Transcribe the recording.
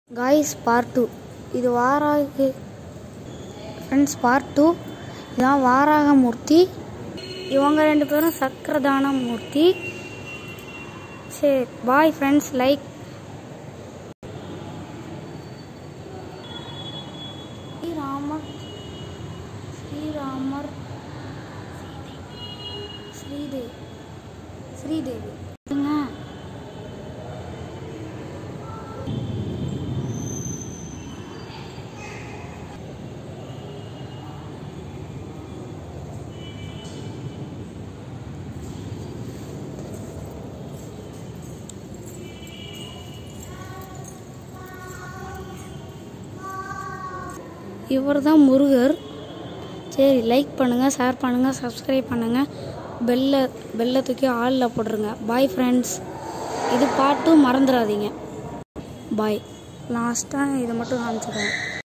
guys part two இது வாராகு friends part two இதான் வாராகமூர்த்தி இவங்க ரெண்டு பேரும் சக்கரதான மூர்த்தி சரி boy friends like Sriramar Sriramar Sridevi Sridevi ஏங்க, இவர் தான் முருகர் சரி லைக் பண்ணுங்கள் ஷேர் பண்ணுங்கள் சப்ஸ்கிரைப் பண்ணுங்கள் பெல்ல பெல்லை தூக்கி ஆளில் போட்டுருங்க பாய் ஃப்ரெண்ட்ஸ் இது பாட்டும் மறந்துடாதீங்க பாய் லாஸ்ட்டாக இதை மட்டும் காமிச்சிடுறேன்